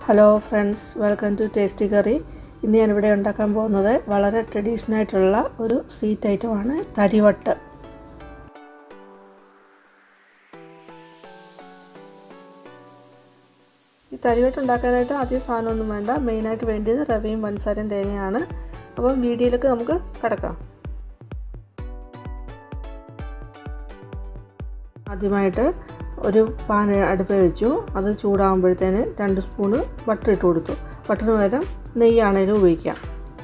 hello friends welcome to tasty curry ഇന്ന് ഞാനിവിടെ ഉണ്ടാക്കാൻ പോകുന്നത് വളരെ ട്രഡീഷണൽ ആയിട്ടുള്ള ഒരു സ്വീറ്റ് ഐറ്റമാണ് തരിവട്ട് ഈ തരിവട്ട് ഉണ്ടാക്കാനായിട്ട് ആദ്യം സാധനമൊന്നും വേണ്ട മെയിനായിട്ട് വേണ്ടത് റവയും പഞ്ചസാരയും തേങ്ങയാണ് അപ്പം വീഡിയോയിലേക്ക് നമുക്ക് കിടക്കാം ആദ്യമായിട്ട് ഒരു പാൻ അടുപ്പിൽ വെച്ചു അത് ചൂടാകുമ്പോഴത്തേന് രണ്ട് സ്പൂണ് ബട്ടർ ഇട്ട് കൊടുത്തു ബട്ടറിന് പകരം നെയ്യാണേലും ഉപയോഗിക്കാം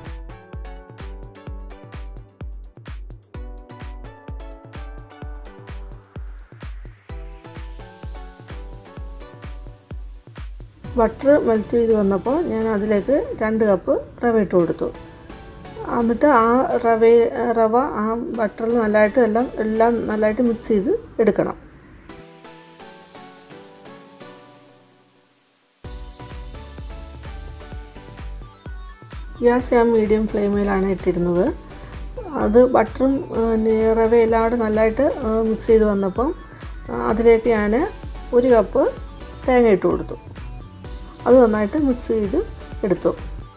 ബട്ടർ മെൽറ്റ് ചെയ്ത് വന്നപ്പോൾ ഞാൻ അതിലേക്ക് രണ്ട് കപ്പ് റവ ഇട്ട് കൊടുത്തു എന്നിട്ട് ആ റവ റവ ആ ബട്ടറിൽ നല്ലതായിട്ട് എല്ലാം എല്ലാം നല്ലതായിട്ട് മിക്സ് ചെയ്ത് എടുക്കണം ഗ്യാസ് ഞാൻ മീഡിയം ഫ്ലെയിമിലാണ് ഇട്ടിരുന്നത് അത് ബട്ടറും റവ എല്ലാം കൂടെ നല്ലതായിട്ട് മിക്സ് ചെയ്ത് വന്നപ്പം അതിലേക്ക് ഞാൻ ഒരു കപ്പ് തേങ്ങ ഇട്ട് കൊടുത്തു അത് നന്നായിട്ട് മിക്സ് ചെയ്ത് എടുത്തു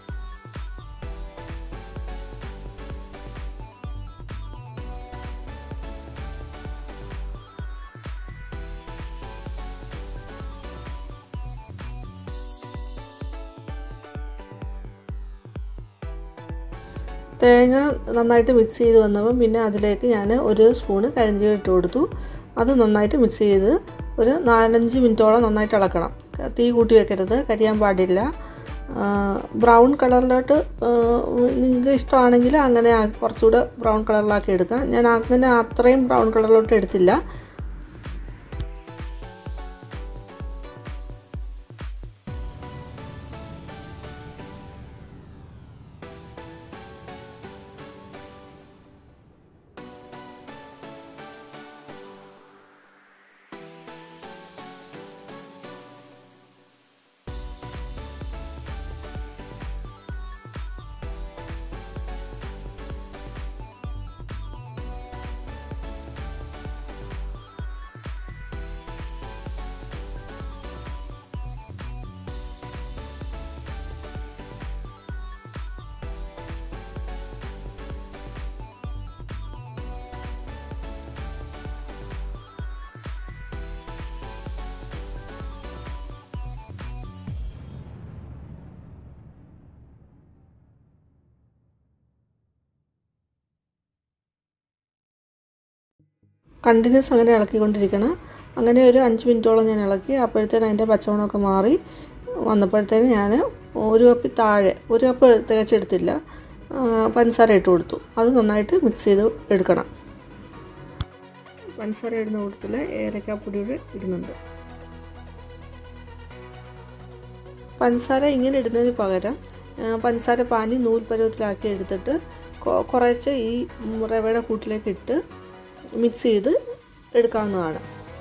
തേങ്ങ നന്നായിട്ട് മിക്സ് ചെയ്ത് വന്നപ്പം പിന്നെ അതിലേക്ക് ഞാൻ ഒരു സ്പൂണ് കരിഞ്ചീരകം ഇട്ട് കൊടുത്തു അത് നന്നായിട്ട് മിക്സ് ചെയ്ത് ഒരു നാലഞ്ച് മിനിറ്റോളം നന്നായിട്ട് ഇളക്കണം തീ കൂട്ടി വെക്കരുത് കരിയാൻ പാടില്ല ബ്രൗൺ കളറിലോട്ട് നിങ്ങൾക്ക് ഇഷ്ടമാണെങ്കിൽ അങ്ങനെ കുറച്ചുകൂടെ ബ്രൗൺ കളറിലാക്കി എടുക്കാം ഞാൻ അങ്ങനെ അത്രയും ബ്രൗൺ കളറിലോട്ട് എടുത്തില്ല കണ്ടിന്യൂസ് അങ്ങനെ ഇളക്കിക്കൊണ്ടിരിക്കണം അങ്ങനെ ഒരു അഞ്ച് മിനിറ്റോളം ഞാൻ ഇളക്കി അപ്പോഴത്തേനും അതിൻ്റെ പച്ചമണമൊക്കെ മാറി വന്നപ്പോഴത്തേന് ഞാൻ ഒരു കപ്പ് താഴെ ഒരു കപ്പ് തികച്ചെടുത്തില്ല പഞ്ചസാര ഇട്ട് കൊടുത്തു അത് നന്നായിട്ട് മിക്സ് ചെയ്ത് എടുക്കണം പഞ്ചസാര ഇടുന്ന കൂട്ടത്തിൽ ഏലക്കാപ്പൊടി കൂടെ ഇടുന്നുണ്ട് പഞ്ചസാര ഇങ്ങനെ ഇടുന്നതിന് പകരം പഞ്ചസാര പാനി നൂൽ പരുവത്തിലാക്കി എടുത്തിട്ട് കുറച്ച് ഈ റവയുടെ കൂട്ടിലേക്ക് ഇട്ട് മിക്സ് ചെയ്ത് എടുക്കാവുന്നതാണ്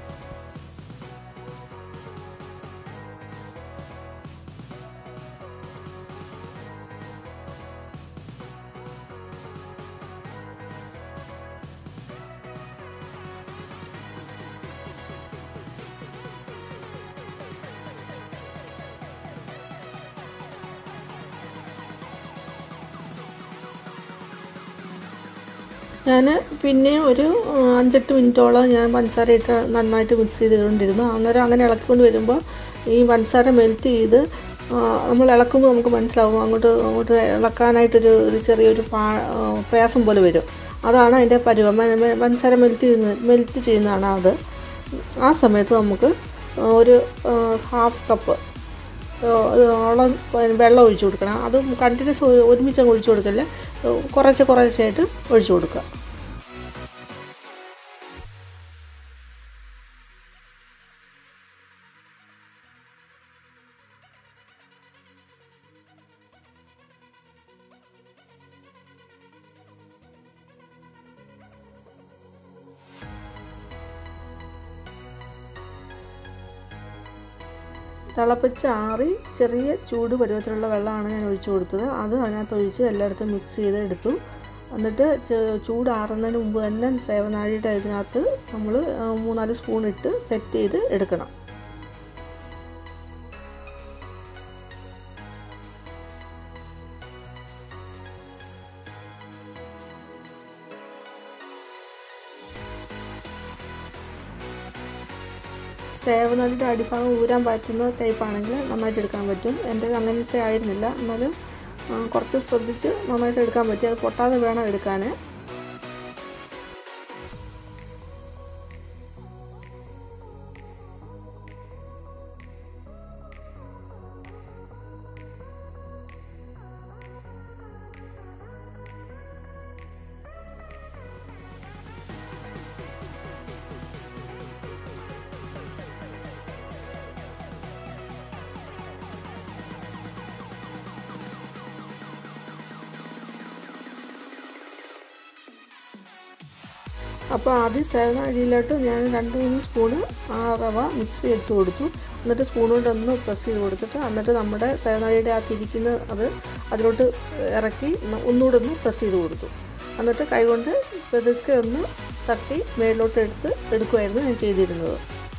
ഞാൻ പിന്നെയും ഒരു അഞ്ചെട്ട് മിനിറ്റോളം ഞാൻ പഞ്ചസാര ഇട്ട് നന്നായിട്ട് മിക്സ് ചെയ്തുകൊണ്ടിരുന്നു അന്നേരം അങ്ങനെ ഇളക്കിക്കൊണ്ട് വരുമ്പോൾ ഈ പഞ്ചസാര മെൽറ്റ് ചെയ്ത് നമ്മൾ ഇളക്കുമ്പോൾ നമുക്ക് മനസ്സിലാവും അങ്ങോട്ട് അങ്ങോട്ട് ഇളക്കാനായിട്ടൊരു ഒരു ചെറിയൊരു പാ പ്രയാസം പോലെ വരും അതാണ് അതിൻ്റെ പരുവം പഞ്ചസാര മെൽറ്റ് ചെയ്യുന്ന മെൽറ്റ് ചെയ്യുന്നതാണ് അത് ആ സമയത്ത് നമുക്ക് ഒരു ഹാഫ് കപ്പ് ഓളം വെള്ളം ഒഴിച്ചു കൊടുക്കണം അത് കണ്ടിന്യൂസ് ഒരുമിച്ച് അങ്ങ് ഒഴിച്ചു കൊടുക്കല്ലേ കുറച്ച് കുറച്ചായിട്ട് ഒഴിച്ചു കൊടുക്കുക തിളപ്പിച്ച് ആറി ചെറിയ ചൂട് പരുവത്തിലുള്ള വെള്ളമാണ് ഞാൻ ഒഴിച്ചു കൊടുത്തത് അത് അതിനകത്ത് ഒഴിച്ച് എല്ലായിടത്തും മിക്സ് ചെയ്ത് എടുത്തു എന്നിട്ട് ചൂടാറുന്നതിന് മുമ്പ് തന്നെ സേവനാഴിയുടെ ഇതിനകത്ത് നമ്മൾ മൂന്നാല് സ്പൂൺ ഇട്ട് സെറ്റ് ചെയ്ത് എടുക്കണം സേവനാടിയുടെ അടിഭാഗം ഊരാൻ പറ്റുന്ന ടൈപ്പ് ആണെങ്കിൽ നന്നായിട്ട് എടുക്കാൻ പറ്റും എൻ്റെ അങ്ങനത്തെ ആയിരുന്നില്ല എന്നാലും ആ, കുറച്ച് ശ്രദ്ധിച്ച് നന്നായിട്ട് എടുക്കാൻ പറ്റി അത് പൊട്ടാതെ വേണം എടുക്കാൻ അപ്പോൾ ആദ്യം സേവന അരിയിലോട്ട് ഞാൻ രണ്ട് മൂന്ന് സ്പൂണ് ആ റവ മിക്സ് ചെയ്തിട്ട് കൊടുത്തു എന്നിട്ട് സ്പൂൺ കൊണ്ട് ഒന്ന് പ്രസ് ചെയ്ത് കൊടുത്തിട്ട് എന്നിട്ട് നമ്മുടെ സേവനാഴിയുടെ ആ തിരിക്കുന്ന അത് അതിലോട്ട് ഇറക്കി ന- ഒന്നുകൂടെ ഒന്ന് പ്രസ് ചെയ്ത് കൊടുത്തു എന്നിട്ട് കൈകൊണ്ട് പതുക്കെ ഒന്ന് തട്ടി മേളിലോട്ട് എടുത്ത് എടുക്കുമായിരുന്നു ഞാൻ ചെയ്തിരുന്നത്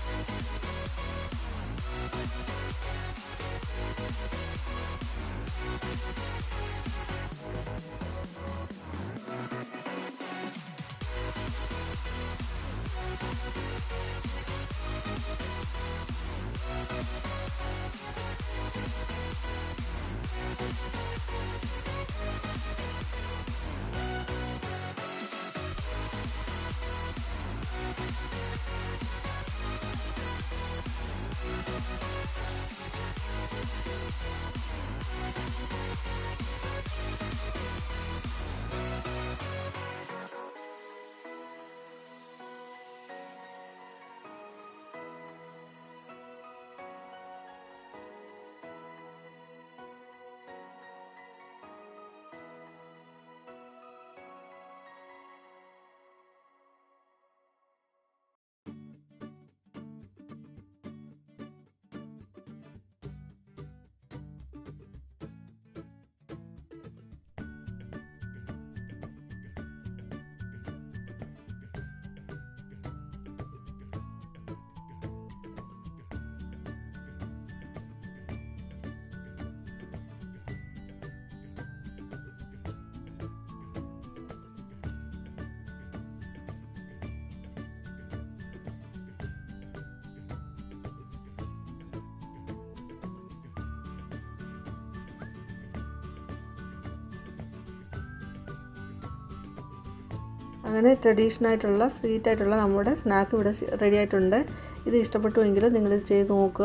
അങ്ങനെ ട്രഡീഷണൽ ആയിട്ടുള്ള സ്വീറ്റ് ആയിട്ടുള്ള നമ്മുടെ സ്നാക്ക് ഇവിടെ റെഡി ആയിട്ടുണ്ട് ഇത് ഇഷ്ടപ്പെട്ടുവെങ്കിൽ നിങ്ങൾ ഇത് ചെയ്ത് നോക്കുക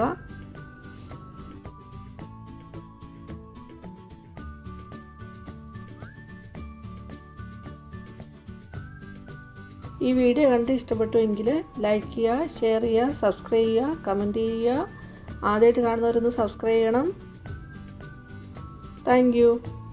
ഈ വീഡിയോ കണ്ട് ഇഷ്ടപ്പെട്ടുവെങ്കിൽ ലൈക്ക് ചെയ്യുക ഷെയർ ചെയ്യുക സബ്സ്ക്രൈബ് ചെയ്യുക കമൻറ്റ് ചെയ്യുക ആദ്യമായിട്ട് കാണുന്നവരൊന്ന് സബ്സ്ക്രൈബ് ചെയ്യണം താങ്ക്